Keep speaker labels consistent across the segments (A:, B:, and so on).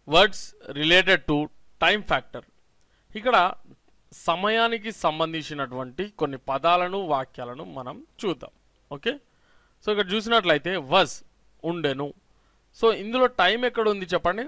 A: Words related to time factor ఇక్కడ సమయానికి సంబంధించినటువంటి కొన్ని పదాలను వాక్యాలను మనం చూద్దాం ఓకే సో ఇక్కడ చూసినట్లయితే వజ్ ఉండెను సో ఇందులో టైం ఎక్కడ ఉంది చెప్పండి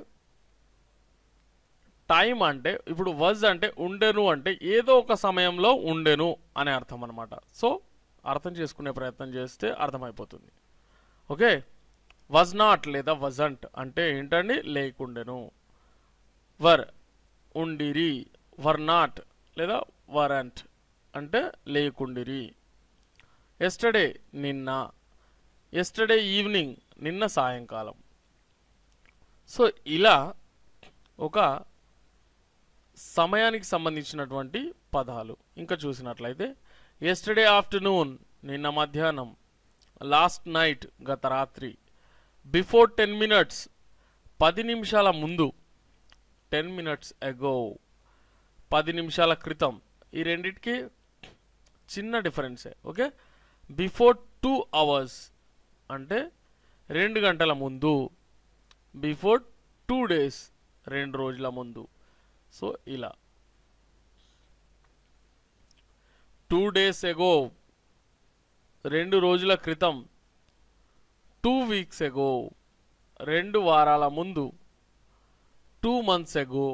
A: టైం అంటే ఇప్పుడు వజ్ అంటే ఉండెను అంటే ఏదో ఒక సమయంలో ఉండెను అనే అర్థం అనమాట సో అర్థం చేసుకునే ప్రయత్నం చేస్తే అర్థమైపోతుంది ఓకే వజ్ నాట్ లేదా వజంట్ అంటే ఏంటండి లేకుండెను వర్ ఉండిరి వర్ నాట్ లేదా వరంట్ అంటే లేకుండిరి ఎస్టర్డే నిన్న ఎస్టర్డే ఈవినింగ్ నిన్న సాయంకాలం సో ఇలా ఒక సమయానికి సంబంధించినటువంటి పదాలు ఇంకా చూసినట్లయితే ఎస్టర్డే ఆఫ్టర్నూన్ నిన్న మధ్యాహ్నం లాస్ట్ నైట్ గత రాత్రి బిఫోర్ టెన్ మినిట్స్ పది నిమిషాల ముందు టెన్ మినిట్స్ ఎగో పది నిమిషాల క్రితం ఈ రెండిటికి చిన్న డిఫరెన్సే ఓకే బిఫోర్ టూ అవర్స్ అంటే రెండు గంటల ముందు బిఫోర్ టూ డేస్ రెండు రోజుల ముందు సో ఇలా టూ డేస్ ఎగో రెండు రోజుల క్రితం టూ వీక్స్ ఎగో రెండు వారాల ముందు టూ మంత్స్ ఎగో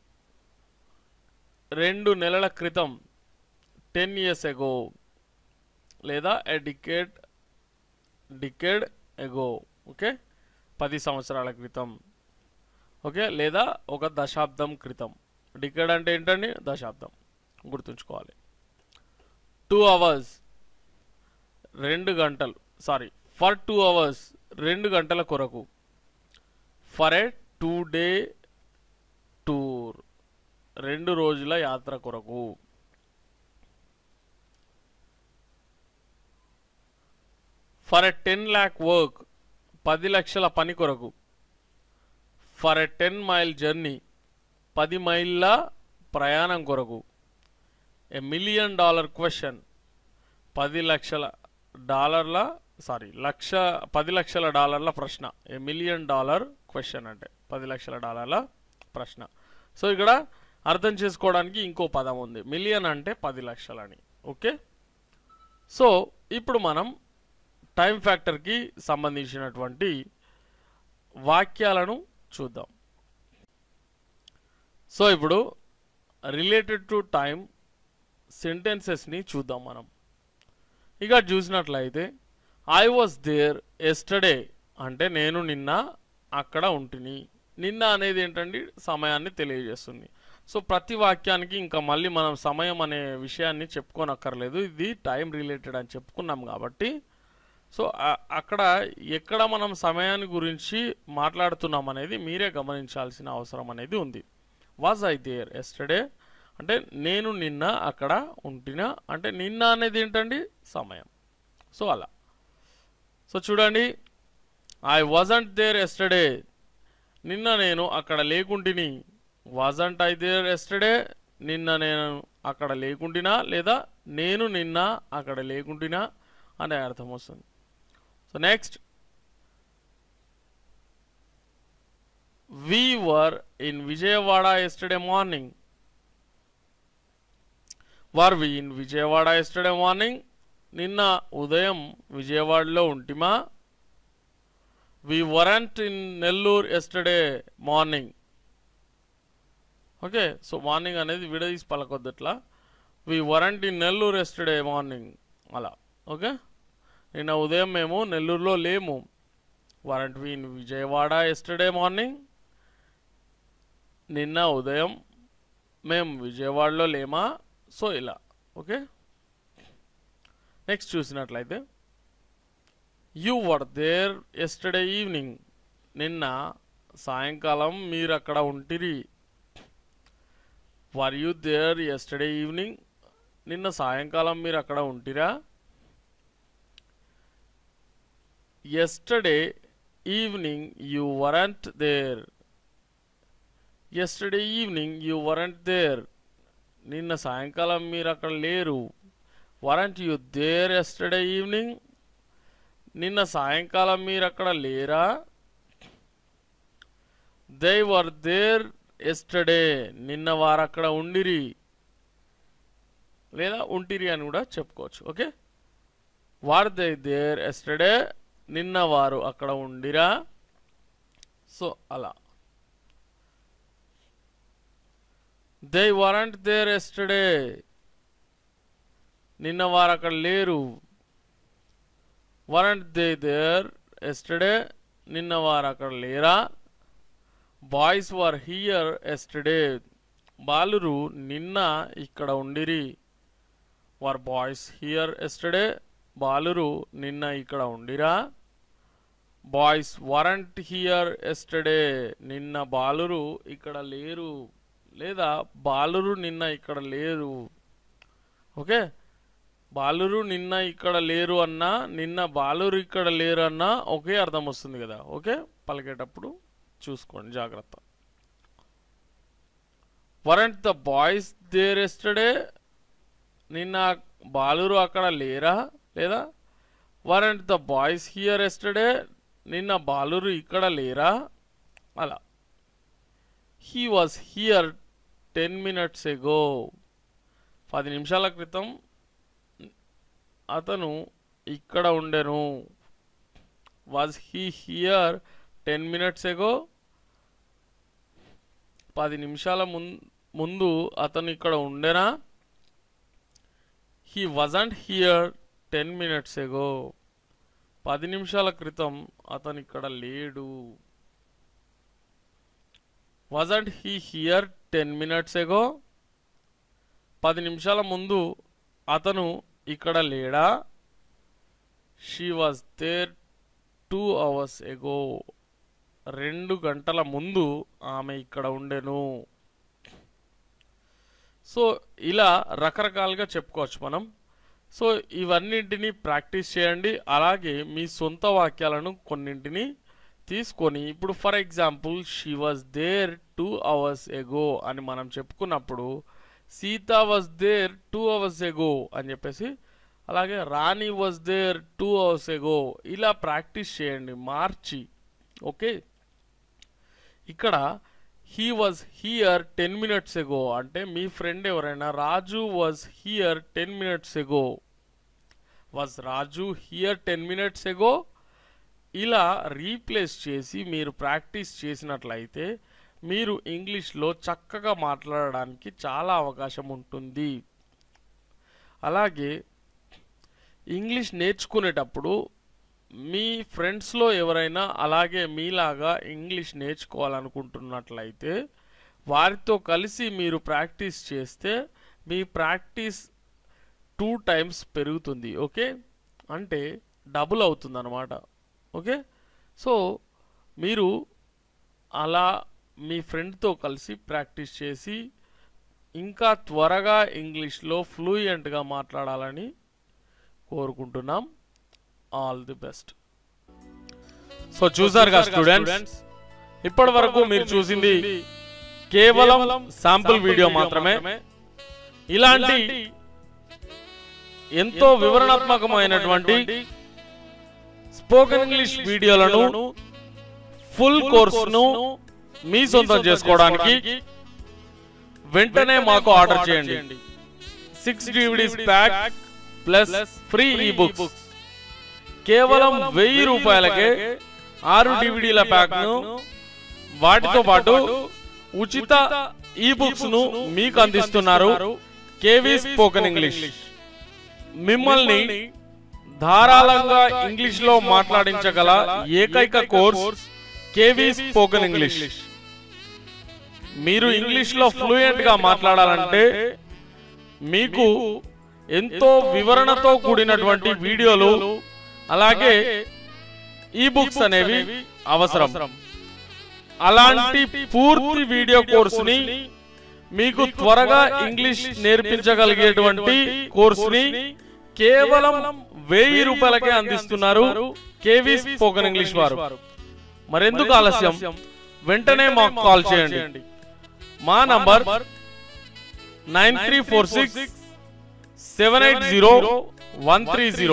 A: రెండు నెలల క్రితం టెన్ ఇయర్స్ ఎగో లేదా a decade decade ago okay పది సంవత్సరాల క్రితం ఓకే లేదా ఒక దశాబ్దం క్రితం డికేడ్ అంటే ఏంటండి దశాబ్దం గుర్తుంచుకోవాలి టూ అవర్స్ రెండు గంటలు సారీ ఫర్ టూ అవర్స్ రెండు గంటల కొరకు for a two day tour రెండు రోజుల యాత్ర కొరకు for a ten lakh work పది లక్షల పని కొరకు for a ten mile journey పది మైళ్ళ ప్రయాణం కొరకు ఏ మిలియన్ డాలర్ క్వశ్చన్ పది లక్షల డాలర్ల సారీ లక్ష పది లక్షల డాలర్ల ప్రశ్న ఏ మిలియన్ డాలర్ క్వశ్చన్ అంటే పది లక్షల డాలర్ల ప్రశ్న సో ఇక్కడ అర్థం చేసుకోవడానికి ఇంకో పదం ఉంది మిలియన్ అంటే పది లక్షలని ఓకే సో ఇప్పుడు మనం టైం ఫ్యాక్టర్కి సంబంధించినటువంటి వాక్యాలను చూద్దాం సో ఇప్పుడు రిలేటెడ్ టు టైం సెంటెన్సెస్ని చూద్దాం మనం ఇక చూసినట్లయితే ఐ వాజ్ దేర్ ఎస్టర్డే అంటే నేను నిన్న అక్కడ ఉంటిని నిన్న అనేది ఏంటండి సమయాన్ని తెలియజేస్తుంది సో ప్రతి వాక్యానికి ఇంకా మళ్ళీ మనం సమయం అనే విషయాన్ని చెప్పుకోనక్కర్లేదు ఇది టైం రిలేటెడ్ అని చెప్పుకున్నాం కాబట్టి సో ఆ- అక్కడ ఎక్కడ మనం సమయాన్ని గురించి మాట్లాడుతున్నాం అనేది మీరే గమనించాల్సిన అవసరం అనేది ఉంది వాజ్ ఐ దేర్ ఎస్టర్డే అంటే నేను నిన్న అక్కడ ఉంటినా అంటే నిన్న అనేది ఏంటండి సమయం సో అలా సో చూడండి ఐ వాజంట్ దేర్ ఎస్టర్డే నిన్న నేను అక్కడ లేకుంటిని వాజంట్ ఐ దేర్ ఎస్టర్డే నిన్న నేను అక్కడ లేకుంటినా లేదా నేను నిన్న అక్కడ లేకుంటినా అనే అర్థం వస్తుంది so next we were in Vijayawada yesterday morning. Were we in Vijayawada yesterday morning? నిన్న ఉదయం విజయవాడలో ఉంటిమా we weren't in Nellore yesterday morning okay so morning అనేది విడదీసి పలకొద్దు ఇట్లా we weren't in Nellore yesterday morning అలా ఓకే నిన్న ఉదయం మేము నెల్లూరులో లేము weren't we in Vijayawada yesterday morning నిన్న ఉదయం మేము విజయవాడలో లేమా సో ఇలా ఓకే నెక్స్ట్ చూసినట్లయితే you were there yesterday evening నిన్న సాయంకాలం మీరు అక్కడ ఉంటిరి were you there yesterday evening నిన్న సాయంకాలం మీరు అక్కడ ఉంటిరా yesterday evening you weren't there yesterday evening you weren't there నిన్న సాయంకాలం మీరు అక్కడ లేరు weren't you there yesterday evening నిన్న సాయంకాలం మీరు అక్కడ లేరా దే వర్ దేర్ ఎస్టర్డే నిన్న వారు అక్కడ ఉండిరి లేదా ఉంటిరి అని కూడా చెప్పుకోవచ్చు okay were they there yesterday నిన్న వారు అక్కడ ఉండిరా సో అలా దే వరంట్ దేర్ ఎస్టర్డే నిన్న వారు అక్కడ లేరు వరంట్ దే దేర్ ఎస్టర్డే నిన్న వారు అక్కడ లేరా బాయ్స్ వర్ హియర్ ఎస్టర్డే బాలురు నిన్న ఇక్కడ ఉండిరి వర్ బాయ్స్ హియర్ ఎస్టర్డే బాలురు నిన్న ఇక్కడ ఉండిరా బాయ్స్ వరంట్ హియర్ ఎస్టర్డే నిన్న బాలురు ఇక్కడ లేరు లేదా బాలురు నిన్న ఇక్కడ లేరు ఓకే బాలురు నిన్న ఇక్కడ లేరు అన్నా నిన్న బాలురు ఇక్కడ లేరు అన్నా ఒకే అర్థం వస్తుంది కదా ఓకే పలికేటప్పుడు చూసుకోండి జాగ్రత్త weren't the boys there yesterday నిన్న బాలురు అక్కడ లేరా లేదా weren't the boys here yesterday నిన్న బాలురు ఇక్కడ లేరా అలా he was here ten minutes ago పది నిమిషాల క్రితం అతను ఇక్కడ ఉండెను was he here ten minutes ago పది నిమిషాల ముం- ముందు అతను ఇక్కడ ఉండెనా he wasn't here ten minutes ago పది నిమిషాల క్రితం అతను ఇక్కడ లేడు wasn't he here ten minutes ago పది నిమిషాల ముందు అతను ఇక్కడ లేడా she was there two hours ago రెండు గంటల ముందు ఆమె ఇక్కడ ఉండెను సో ఇలా రకరకాలుగా చెప్పుకోవచ్చు మనం సో ఇవన్నింటినీ ప్రాక్టీస్ చేయండి అలాగే మీ సొంత వాక్యాలను కొన్నింటిని తీసుకొని ఇప్పుడు for example she was there two hours ago అని మనం చెప్పుకున్నప్పుడు Sita was there two hours ago అని చెప్పేసి అలాగే Rani was there two hours ago ఇలా ప్రాక్టీస్ చేయండి మార్చి ఓకే ఇక్కడ he was here ten minutes ago అంటే మీ ఫ్రెండ్ ఎవరైనా Raju was here ten minutes ago was Raju here ten minutes ago ఇలా రీప్లేస్ చేసి మీరు ప్రాక్టీస్ చేసినట్లయితే మీరు ఇంగ్లీష్లో చక్కగా మాట్లాడడానికి చాలా అవకాశం ఉంటుంది అలాగే ఇంగ్లీష్ నేర్చుకునేటప్పుడు మీ ఫ్రెండ్స్లో ఎవరైనా అలాగే మీలాగా ఇంగ్లీష్ నేర్చుకోవాలనుకుంటున్నట్లయితే వారితో కలిసి మీరు ప్రాక్టీస్ చేస్తే మీ ప్రాక్టీస్ టూ టైమ్స్ పెరుగుతుంది ఓకే అంటే డబుల్ అవుతుంది అనమాట ఓకే సో మీరు అలా మీ ఫ్రెండ్తో కలిసి ప్రాక్టీస్ చేసి ఇంకా త్వరగా ఇంగ్లీష్లో ఫ్లూయెంట్గా మాట్లాడాలని కోరుకుంటున్నాం ఆల్ ది బెస్ట్ సో చూసారుగా స్టూడెంట్స్ ఇప్పటి వరకు మీరు చూసింది కేవలం శాంపుల్ వీడియో మాత్రమే ఇలాంటి ఎంతో వివరణాత్మకమైనటువంటి స్పోకెన్ ఇంగ్లీష్ వీడియోలను ఫుల్ కోర్సును మీ సొంతం చేసుకోవడానికి వెంటనే మాకు ఆర్డర్ చేయండి six DVDs pack plus free e books కేవలం వెయ్యి రూపాయలకే ఆరు డివిడీల ప్యాక్ ను వాటితో పాటు ఉచిత ఈ బుక్స్ ను మీకు అందిస్తున్నారు కేవీ స్పోకెన్ ఇంగ్లీష్ మిమ్మల్ని ధారాళంగా ఇంగ్లీష్ లో మాట్లాడించగల ఏకైక కోర్స్ కేవీ స్పోకెన్ ఇంగ్లీష్ మీరు ఇంగ్లీష్ లో ఫ్లూయెంట్ గా మాట్లాడాలంటే మీకు ఎంతో వివరణతో కూడినటువంటి వీడియోలు అలాగే ఈ బుక్స్ అనేవి అవసరం అలాంటి పూర్తి వీడియో కోర్సుని మీకు త్వరగా ఇంగ్లీష్ నేర్పించగలిగేటువంటి కోర్సుని కేవలం వెయ్యి రూపాయలకే అందిస్తున్నారు కేవీ స్పోకెన్ ఇంగ్లీష్ వారు మరెందుకు ఆలస్యం వెంటనే మాకు కాల్ చేయండి మా number nine three four six seven eight zero one three zero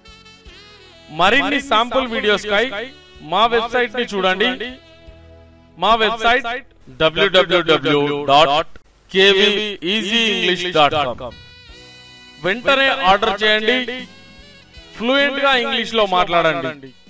A: మరిన్ని శాంపుల్ వీడియోస్ కై మా వెబ్సైట్ ని చూడండి మా వెబ్సైట్ డబ్ల్యూడబ్ల్యూడబ్ల్యూ డాట్ డాట్ కామ్ వెంటనే ఆర్డర్ చేయండి ఫ్లూయెంట్ గా ఇంగ్లీష్ లో మాట్లాడండి